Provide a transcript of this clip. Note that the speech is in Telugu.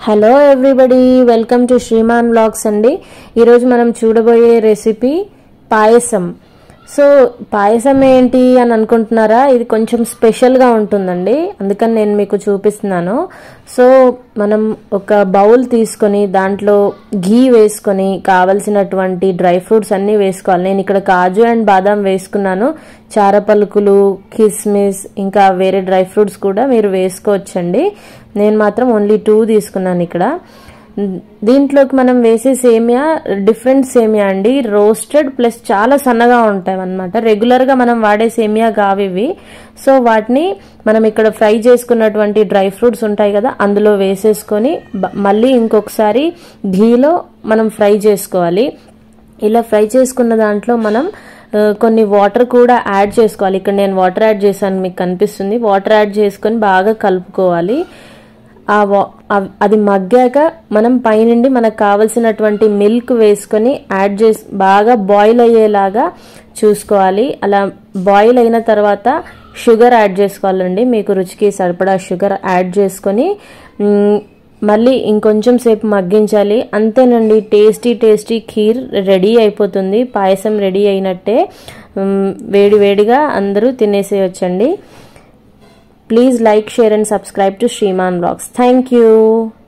Hello everybody welcome to Sriman blogs అండి ఈరోజు మనం చూడబోయే రెసిపీ పాయసం సో పాయసం ఏంటి అని అనుకుంటున్నారా ఇది కొంచెం స్పెషల్గా ఉంటుందండి అందుకని నేను మీకు చూపిస్తున్నాను సో మనం ఒక బౌల్ తీసుకొని దాంట్లో ఘీ వేసుకొని కావలసినటువంటి డ్రై ఫ్రూట్స్ అన్నీ వేసుకోవాలి నేను ఇక్కడ కాజు అండ్ బాదాం వేసుకున్నాను చారపలుకులు కిస్మిస్ ఇంకా వేరే డ్రై ఫ్రూట్స్ కూడా మీరు వేసుకోవచ్చండి నేను మాత్రం ఓన్లీ టూ తీసుకున్నాను ఇక్కడ దీంట్లోకి మనం వేసే సేమియా డిఫరెంట్ సేమియా అండి రోస్టెడ్ ప్లస్ చాలా సన్నగా ఉంటాయి అనమాట రెగ్యులర్గా మనం వాడే సేమియా కావివి సో వాటిని మనం ఇక్కడ ఫ్రై చేసుకున్నటువంటి డ్రై ఫ్రూట్స్ ఉంటాయి కదా అందులో వేసేసుకొని మళ్ళీ ఇంకొకసారి ఘీలో మనం ఫ్రై చేసుకోవాలి ఇలా ఫ్రై చేసుకున్న దాంట్లో మనం కొన్ని వాటర్ కూడా యాడ్ చేసుకోవాలి ఇక్కడ నేను వాటర్ యాడ్ చేశాను మీకు కనిపిస్తుంది వాటర్ యాడ్ చేసుకొని బాగా కలుపుకోవాలి ఆ అది మగ్గాక మనం పైనుండి మనకు కావలసినటువంటి మిల్క్ వేసుకొని యాడ్ చేసి బాగా బాయిల్ అయ్యేలాగా చూసుకోవాలి అలా బాయిల్ అయిన తర్వాత షుగర్ యాడ్ చేసుకోవాలండి మీకు రుచికి సరిపడా షుగర్ యాడ్ చేసుకొని మళ్ళీ ఇంకొంచెం సేపు మగ్గించాలి అంతేనండి టేస్టీ టేస్టీ ఖీర్ రెడీ అయిపోతుంది పాయసం రెడీ అయినట్టే వేడి వేడిగా అందరూ తినేసేయొచ్చండి please like share and subscribe to Shriman Vlogs. Thank you.